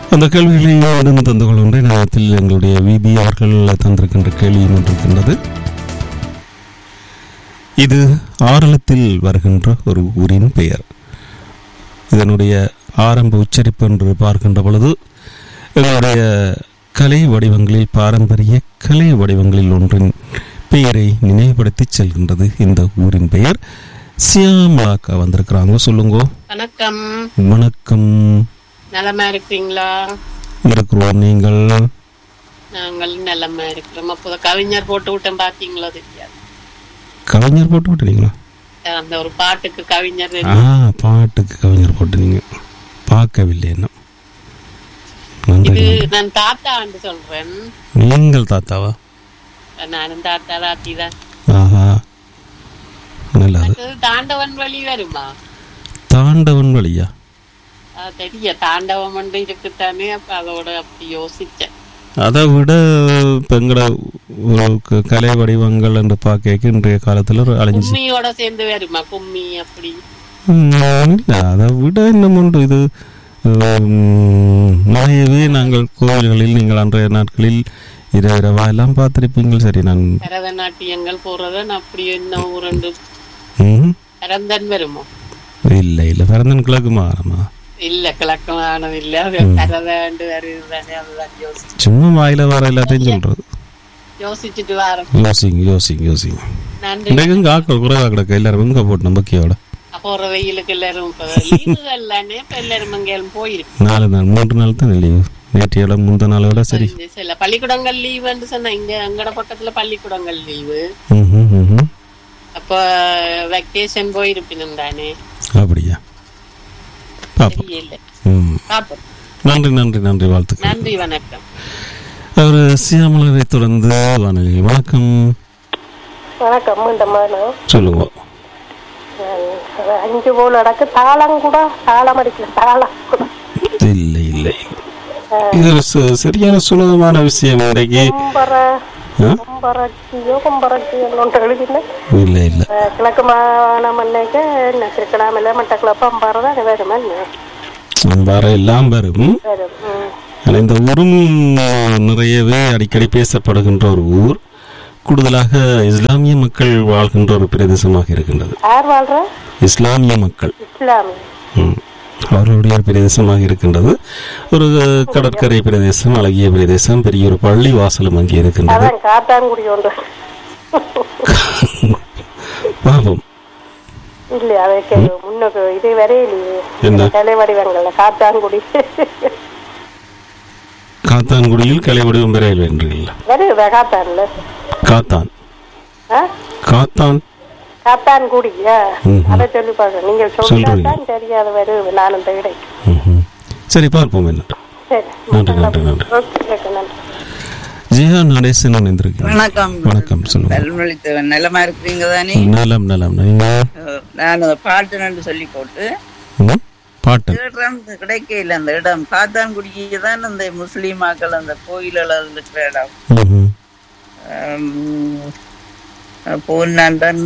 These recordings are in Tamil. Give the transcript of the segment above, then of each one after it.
அந்த கேள்விகளை உடன் தந்து கொள்கின்ற நேரத்தில் எங்களுடைய விபி அவர்கள் தந்திருக்கின்ற கேள்வியும் ஒன்று இருக்கின்றது இது ஆரளத்தில் வருகின்ற ஒரு ஊரின் பெயர் இதனுடைய ஆரம்ப உச்சரிப்பு என்று பார்க்கின்ற பொழுது எங்களுடைய கலை வடிவங்களில் பாரம்பரிய கலை வடிவங்களில் ஒன்றின் பெயரை நினைவுபடுத்தி செல்கின்றது இந்த ஊரின் பெயர் சியாமலாக்கா வந்திருக்கிறாங்க சொல்லுங்க வணக்கம் வணக்கம் நலமா இருக்கிறீங்களா இருக்கிறோம் நீங்கள் நாங்கள் நலமா இருக்கிறோம் அப்போ கவிஞர் போட்டு விட்டேன் பாத்தீங்களா தெரியாது கவிஞர் போட்டு விட்டுறீங்களா அந்த ஒரு பாட்டுக்கு கவிஞர் ஆ பாட்டுக்கு கவிஞர் போட்டு நீங்க பார்க்கவில்லை என்ன நன்றி இது நான் தாத்தான்னு சொல்றேன் நீங்கள் தாத்தாவா நானும் தாத்தா தாத்தி தான் ஆஹா நல்லது மற்றது தாண்டவன் வழி வருமா தாண்டவன் வழியா அது தெரிய தாண்டவம் ஒன்று இருக்குத்தானே அப்ப அதோட அப்படி யோசிச்சேன் அதை விட இப்போ எங்கட ஒரு க- கலை வடிவங்கள் என்று பார்க்க இன்றைய காலத்தில் ஒரு அழிஞ்சு கும்மியோட சேர்ந்து வருமா கும்மி அப்படி இல்லை அதை விட இன்னும் உண்டு இது உம், நிறையவே நாங்கள் கோவில்களில் நீங்கள் அன்றைய நாட்களில் இரவு இரவா எல்லாம் பார்த்திருப்பீங்கள் சரி நான் பரதநாட்டியங்கள் போறதன் அப்படி என்ன ரெண்டு ம், பரந்தன் வருமோ இல்லை இல்லை பிறந்தன் கிழக்கு மாறமா இல்ல கிழக்கமானது இல்ல அது பரதண்டு வருது தானே அதுதான் யோசி சும்மா வாயில வர எல்லாத்தையும் சொல்றது யோசிச்சுட்டு வாரம் யோசிங்க யோசிங்க யோசிங்க நன்றி இன்றைக்கு ஆக்கள் குறைவா கிடக்கு எல்லாரும் எங்க போட்டு நம்பிக்கையோட போற வெயிலுக்கு எல்லாரும் இப்ப லீவுகள்லானே இப்ப எல்லாரும் எங்கேயும் போயிருக்கு நாலு நாள் மூன்று நாள் தான் லீவு நேற்றையோட முந்த நாளோட சரி இந்த சில பள்ளிக்கூடங்கள் லீவுன்னு சொன்னா இங்க எங்கட பக்கத்துல பள்ளிக்கூடங்கள் லீவு ம் ம், ம், ம். அப்ப வெக்கேஷன் போயிருப்பினும் தானே அப்படியா பாப்போம் தெரியல ம் பாப்போம் நன்றி நன்றி நன்றி வாழ்த்துக்கள் நன்றி வணக்கம் அவர் சியாமலரை தொடர்ந்து வானொலி வணக்கம் வணக்கம் இந்த மாதிரி சொல்லுங்க அஞ்சு போல் அடக்கு தாளம் கூட தாளம் அடிக்கல தாளம் கூட இல்லை இல்லை இது ஒரு ச- சரியான சுலபமான விஷயம் இன்றைக்கு கும்பர ஆ? கும்பரட்சியோ கும்பரட்சியோ ஒன்று எழுதினேன் இல்லை இல்லை அஹ் கிழக்கு மாகாணம் அன்னைக்கு என்ன திருக்கணாமலை மட்டக்கிழப்பு அம்பாறை தான் வரும் என்ன வர எல்லாம் வரும் வரும் ம். ஆனா இந்த ஊரும் நிறையவே அடிக்கடி பேசப்படுகின்ற ஒரு ஊர் கூடுதலாக இஸ்லாமிய மக்கள் வாழ்கின்ற ஒரு பிரதேசமாக இருக்கின்றது யார் வாழ்ற இஸ்லாமிய மக்கள் இஸ்லாமிய ம். அவர்களுடைய பிரதேசமாக இருக்கின்றது ஒரு கடற்கரை பிரதேசம் அழகிய பிரதேசம் பெரிய ஒரு பள்ளி வாசலும் அங்கே இருக்கின்றது அதான் காத்தான்குடி ஒன்று பாவம் இல்லையா அதுக்கு முன்னுக்கு இது வரையிலையே என்ன? கலை வடிவங்கள்ல காத்தான்குடி காத்தான்குடியில் கலை வடிவம் பெறையில் வென்றீர்கள் வருதா காத்தான்ல காத்தான் ஆ காத்தான் காத்தான்குடி ஆ ம்ஹும். அதை சொல்லி பாருங்க நீங்க சொல்றீங்க. சொல்லிதான் தெரியாத வருது நானும் தேடை ம்ஹும். சரி பார்ப்போம் என்ன சரி நன்றி நன்றி நன்றி ஓகே ஓகே நன்றி ஜெயா நடேசன் இணைந்திருக்கிறேன் வணக்கம் வணக்கம் சொல்லுங்க நல்வழித்தவன் நிலமா இருக்கிறீங்க தானே நலம் நலம் நீங்க அஹ் நான் அந்த பாட்டு நண்டு சொல்லி போட்டு ம்? பாட்டன் தேடுறேன் கிடைக்க இல்லை அந்த இடம் காத்தான்குடிக்கு தான் அந்த முஸ்லீம் மக்கள் அந்த கோயில்கள் அதுல இருக்கிற இடம் ம்ஹும். பூன்னாண்டன்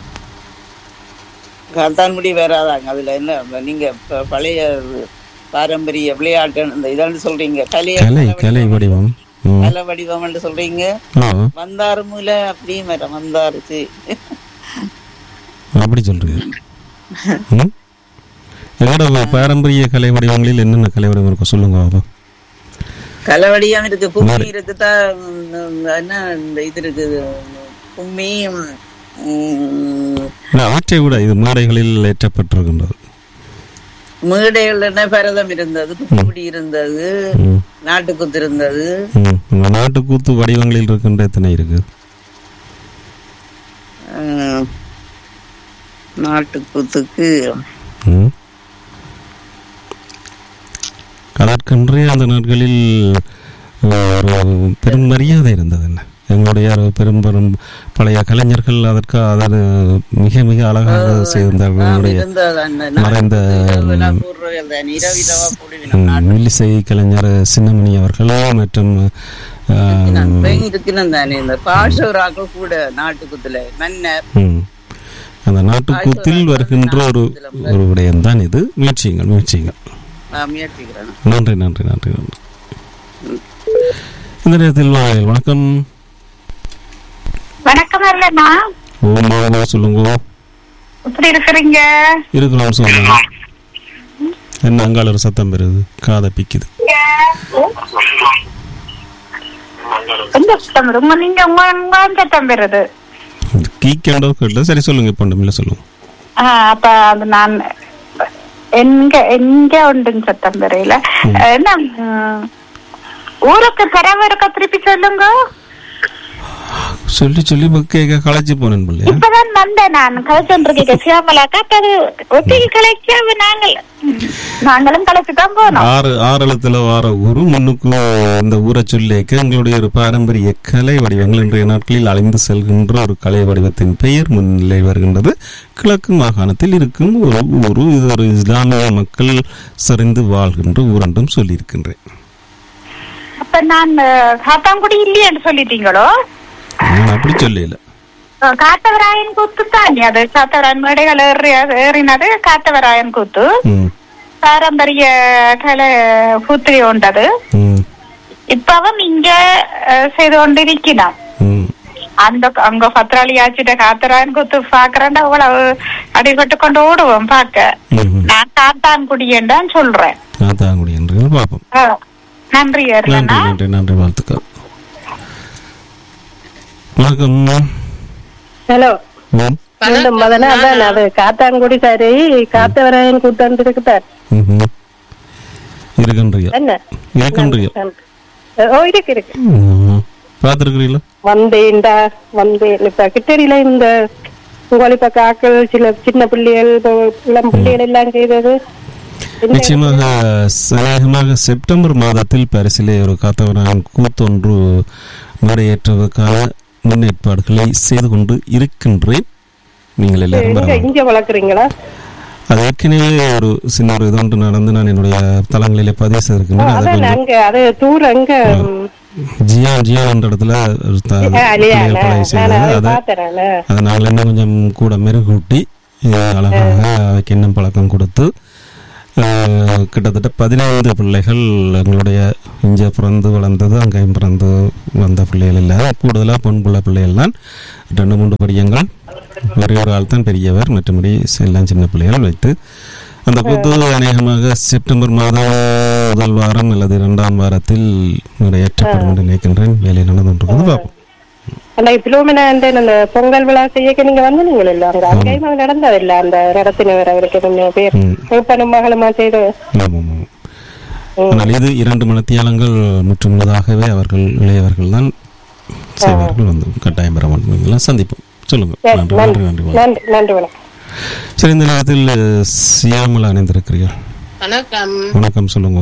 காத்தான்குடி வராதாங்க அதுல என்ன அப்ப நீங்க ப- பழைய பாரம்பரிய விளையாட்டு இந்த இதான்னு சொல்றீங்க கலைய கலை கலை வடிவம் ம். கலை வடிவம் சொல்றீங்க ஆ, வந்தாறு மூல அப்படியும் வர வந்தாருச்சு அப்படி சொல்றீங்க ம்? எங்களோட பாரம்பரிய கலை வடிவங்களில் என்னென்ன கலை வடிவம் இருக்கும் சொல்லுங்க பாப்போம். கலவடியாம் இருக்கு கும்மி இருக்குதான் என்ன இந்த இது இருக்குது கும்மி உம், இல்ல, அவற்றை விட இது மேடைகளில் ஏற்றப்பட்டிருக்கின்றது மேடைகள் என்ன பரதம் இருந்தது குச்சிப்புடி இருந்தது ம். நாட்டுக்குத்து இருந்தது ம். உங்க நாட்டுக்கூத்து வடிவங்களில் இருக்கின்ற எத்தனை இருக்கு உம், நாட்டுக்கூத்துக்கு ம். அதற்கென்றே அந்த நாட்களில் ஒரு பெரும் மரியாதை இருந்தது என்ன எங்களுடைய ஒரு பெரும் பெரும் பழைய கலைஞர்கள் அதற்கு அதாவது மிக மிக அழகாக செய்திருந்தார்கள் எங்களுடைய இருந்தது அந்த மறைந்த நாட்டுக்கூத்து போடுறவர்கள் தான் இரவிரவா போடுவினம் ம், வில்லிசை கலைஞர் சின்னமணி அவர்கள் மற்றும் ஆ, இருக்கணும் தானே இந்த பாஷவராக்கள் கூட நாட்டுக்குத்துல மன்னர் ம், அந்த நாட்டுக்கூத்தில் வருகின்ற ஒரு ஒரு விடயம்தான் இது முயற்சியுங்கள் முயற்சியுங்கள் நான் முயற்சிக்கிறேன் நன்றி நன்றி நன்றி நன்றி இந்த நேரத்தில் வாயில் வணக்கம் வணக்கம் இல்லைண்ணா ஓம் மாதவா சொல்லுங்க எப்படி இருக்கிறீங்க இருக்கலாம் சொல்லுங்க என்ன அங்கால ஒரு சத்தம் பெறுது காதை பிக்குது எந்த சத்தம் வரும்? உங்க நீங்க உங்க உங்க சத்தம் பெறுது கீக்கண்டோ கேட்டல சரி சொல்லுங்க இப்போ ஒன்றும் இல்லை சொல்லுங்க ஆ, அப்ப அது நான் எங்க எங்க உண்டுன்னு சத்தம் பெறையில என்ன ம், ஊருக்கு தரவு இருக்க திருப்பி சொல்லுங்க சொல்லி சொல்லி கேட்க களைச்சு போனேன் பிள்ளையா இப்பதான் வந்தேன் நான் கலைச்சொன்றிருக்கேன் சியாமலாக்கா அது ஒத்திகை கலைக்க நாங்கள் ம், நாங்களும் கலைச்சு தான் போனோம் ஆறு ஆறு எழுத்துல வார ஊரு முன்னுக்கு இந்த ஊரை சொல்லிக்க எங்களுடைய ஒரு பாரம்பரிய கலை வடிவங்கள் இன்றைய நாட்களில் அழிந்து செல்கின்ற ஒரு கலை வடிவத்தின் பெயர் முன்னிலை வருகின்றது கிழக்கு மாகாணத்தில் இருக்கும் ஒரு ஊரு இது ஒரு இஸ்லாமிய மக்கள் சரிந்து வாழ்கின்ற ஊர் என்றும் சொல்லியிருக்கின்றேன் அப்ப நான் அஹ், காத்தாங்குடி இல்லையேன்னு சொல்லிட்டீங்களோ நான் அப்படி சொல்லல அஹ், காத்தவராயன் கூத்து தானே அது காத்தவராயன் மேடைகள் ஏறி ஏறினது காத்தவராயன் கூத்து ம் பாரம்பரிய கலை கூத்திரி உண்டது ம் இப்பவும் இங்க அஹ், செய்து கொண்டிருக்கிறான் ம் அந்த அங்க பத்திராளி ஆச்சிட்ட காத்தராயன் கூத்து பாக்குறேன் அவ்வளவு அடிபட்டு கொண்டு ஓடுவோம் பாக்க ம் ம். நான் காத்தான்குடியேன்னு சொல்றேன் நான் தாங்குடி என்று பார்ப்போம் அஹ், நன்றி நன்றி ஏறலண்ணா நன்றி நன்றி வாழ்த்துக்கள் வணக்கம் ஹலோ ம் மீண்டும் மதனா அதான் அது காத்தான்குடி சரி காத்தவராயன் கூத்தாண்டு இருக்குதார் ம்ஹும். இருக்கின்றீர்கள் என்ன இருக்கின்றீர்கள் ஓ இருக்கு இருக்கு ம். பார்த்திருக்கிறீங்களா வந்தேன்டா வந்தேன் இப்ப கிட்டடியில இந்த உங்களை இப்ப காக்கள் சில சின்ன பிள்ளைகள் இப்ப இளம் பிள்ளைகள் எல்லாம் செய்தது நிச்சயமாக அநேகமாக செப்டம்பர் மாதத்தில் பாரிஸிலே ஒரு காத்தவரான் கூத்தொன்று மேடையேற்றுவதற்கான முன்னேற்பாடுகளை செய்து கொண்டு இருக்கின்றேன் நீங்கள் எல்லாரும் இங்க வரலாம் இங்க வளர்க்குறீங்களா அது ஏற்கனவே ஒரு சின்ன ஒரு இது ஒன்று நடந்து நான் என்னுடைய தளங்களிலே பதிவு செய்திருக்கின்றேன் அதை அதான் கொஞ்சம் அங்க அது தூரம் அங்க ஜியான் ஜியான் என்ற இடத்துல ஒரு த- பிள்ளைகள் கொலை செய்தது அதை பாத்துறேன் அதை நாங்கள் இன்னும் கொஞ்சம் கூட மெருகூட்டி அஹ், அழகாக அவைக்கு எண்ணம் பழக்கம் கொடுத்து அஹ், கிட்டத்தட்ட பதினைந்து பிள்ளைகள் எங்களுடைய இங்கே பிறந்து வளர்ந்தது அங்கேயும் பிறந்து வந்த பிள்ளைகள் இல்லை கூடுதலாக பெண் பிள்ளை பிள்ளைகள் தான் ரெண்டு மூன்று படியங்கள் ஒரே ஒரு ஆள் தான் பெரியவர் மற்றபடி எல்லாம் சின்ன பிள்ளைகள் வைத்து அந்த கூத்து அநேகமாக செப்டம்பர் மாதம் முதல் வாரம் அல்லது இரண்டாம் வாரத்தில் நிறைவேற்றப்படும் என்று நினைக்கின்றேன் வேலை நடந்து கொண்டிருக்கிறது பார்ப்போம் அன்னைக்கு பிலோமினா அந்த பொங்கல் விழா செய்யக்க நீங்க வந்தீங்களா இல்ல அங்க அங்கேயும் அது நடந்ததில்ல அந்த நடத்தினவர் அவருக்கு கொஞ்சம் பேர் ம். இப்பனும் மகளுமா செய்து ஆமாம் ஆமாம் ஆனால் இது இரண்டு மணித்தியாலங்கள் முற்றுமுழுதாகவே அவர்கள் இளையவர்கள் தான் செய்வார்கள் வந்து கட்டாயம் பெற வேண்டும் இதெல்லாம் சந்திப்போம் சொல்லுங்க சரி, நன்றி நன்றி நன்றி வணக்கம். நன்றி நன்றி வணக்கம் சரி இந்த நேரத்தில் சியாமலா அணிந்திருக்கிறீர்கள் வணக்கம் வணக்கம் சொல்லுங்க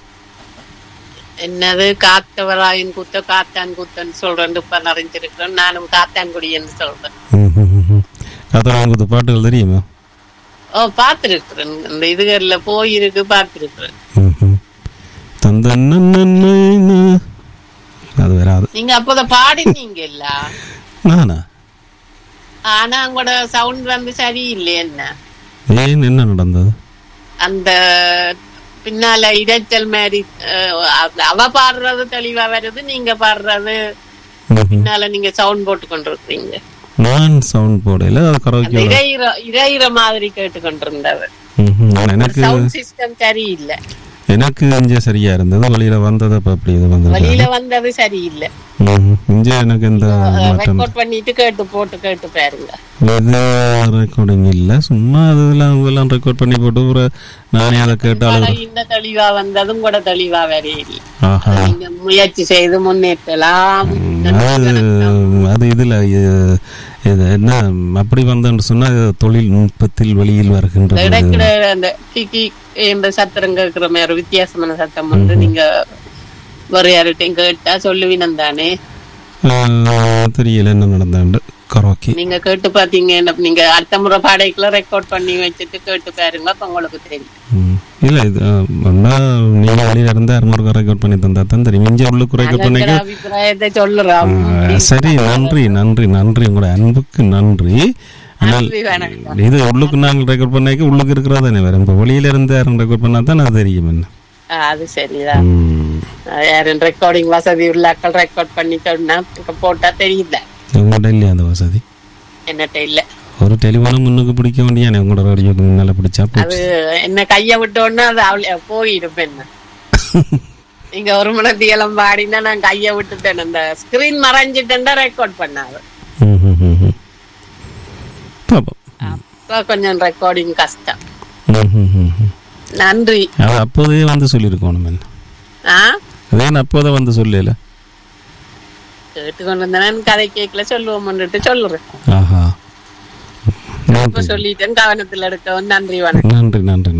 என்னது காத்தவராயன் குத்த காத்தான் குத்தன்னு சொல்றேன் இப்ப நிறைஞ்சிருக்கிறேன் நானும் காத்தான்குடின்னு சொல்றேன் காத்தராங்குத்து பாட்டுகள் தெரியுமா ஓ பார்த்திருக்கிறேன் இந்த இதுகள்ல போயிருக்கு பார்த்திருக்கிறேன் ம்ஹும். தந்த நன்னன்னு. அது வராது நீங்க அப்போத பாடினீங்க இல்ல நானா ஆனா உங்களோட சவுண்ட் வந்து சரியில்லை என்ன ஏன் என்ன நடந்தது அந்த பின்னால இடைச்சல் மாதிரி அஹ், அவ பாடுறது தெளிவா வருது நீங்க பாடுறது ம்ஹும். பின்னால நீங்க சவுண்ட் போட்டு கொண்டிருக்கீங்க நான் சவுண்ட் போடல அது கரோக்கியோட இறையிற இறையிற மாதிரி கேட்டு கொண்டிருந்தவர் ம்ஹும். ஆனா எனக்கு சவுண்ட் சிஸ்டம் சரியில்லை எனக்கு இங்கே சரியா இருந்தது வெளியில வந்தது அப்ப அப்படி இது வந்தது வெளியில வந்தது சரியில்லை ம்ஹும். இங்கே எனக்கு எந்த மாற்றம் ரெக்கார்ட் பண்ணிட்டு கேட்டு போட்டு கேட்டு பாருங்க இது ரெக்கார்டிங் இல்ல சும்மா அதெல்லாம் எல்லாம் ரெக்கார்ட் பண்ணி போட்டு ஒரு நானே அதை கேட்டாலும் ஆனா இந்த தெளிவா வந்ததும் கூட தெளிவா வரையில்லை ஆஹா நீங்க முயற்சி செய்து முன்னேற்றலாம் அது அது இதுல இது- இது என்ன அப்படி வந்தேன்னு சொன்னா இது தொழில்நுட்பத்தில் வெளியில் வருகின்றது இடைக்கிட அந்த கிக்கி என்ற சத்திரம் கேட்கிற மாதிரி ஒரு வித்தியாசமான சத்தம் வந்து நீங்க வேற யார்கிட்டையும் கேட்டா சொல்லுவீனம் தானே ஆஹ், தெரியல என்ன நடந்தாண்டு கரோக்கி நீங்க கேட்டு பாத்தீங்க நீங்க அடுத்த முறை பாடைக்குள்ள ரெக்கார்ட் பண்ணி வச்சுட்டு கேட்டு பாருங்க அப்ப உங்களுக்கு தெரியும் ம். இல்ல இது ஆஹ், ஒண்ணா நீங்க வெளியில இருந்து அறுநூறு ரெக்கார்ட் பண்ணி தந்தா தான் தெரியும் இங்கே உள்ளுக்கு ரெக்கார்ட் பண்ணிக்க நல்ல அபிப்பிராயத்தை சொல்லுறோம் ஆஹ், சரி நன்றி நன்றி நன்றி உங்களோட அன்புக்கு நன்றி ஆனால் நன்றி வணக்கம் இது உள்ளுக்கு நாங்கள் ரெக்கார்ட் பண்ணாக்க உள்ளுக்கு இருக்கிறதா தானே வரும் இப்போ வெளியில இருந்து யாரும் ரெக்கார்ட் பண்ணா தான் அது தெரியும் என்ன ஆ, அது சரிதான் ம். யாரும் ரெக்கார்டிங் வசதி உள்ளாக்கள் ரெக்கார்ட் பண்ணிக்கணும்னா போட்டா தெரியல உங்கள்கிட்ட இல்லையா அந்த வசதி என்னட்ட இல்ல ஒரு டெலிஃபோனும் முன்னுக்கு பிடிக்க வேண்டியானே உங்களோட ரேடியோக்கு முன்னால பிடிச்சா அது போச்சு என்ன கைய விட்டோன்னா அது அவள போயிடும் என்ன நீங்க ஒரு மணி தீலம் பாடினா நான் கைய விட்டுட்டேன் அந்த ஸ்கிரீன் மறைஞ்சிட்டேன்டா ரெக்கார்ட் பண்ணாது ம், ம், ம், ம். பாப்போம் அப்ப கொஞ்சம் ரெக்கார்டிங் கஷ்டம் ம், ம், ம், ம். நன்றி அது அப்போதே வந்து சொல்லியிருக்கணும் என்ன ஆ அதே நான் அப்போதே வந்து சொல்லல கேட்டுக்கொண்டு இருந்தேன் கதை கேட்கல சொல்லுவோம்னுட்டு சொல்லுறேன் ஆஹா இப்ப நன்றி சொல்லிட்டேன் கவனத்தில் எடுக்கவும் நன்றி வணக்கம் நன்றி நன்றி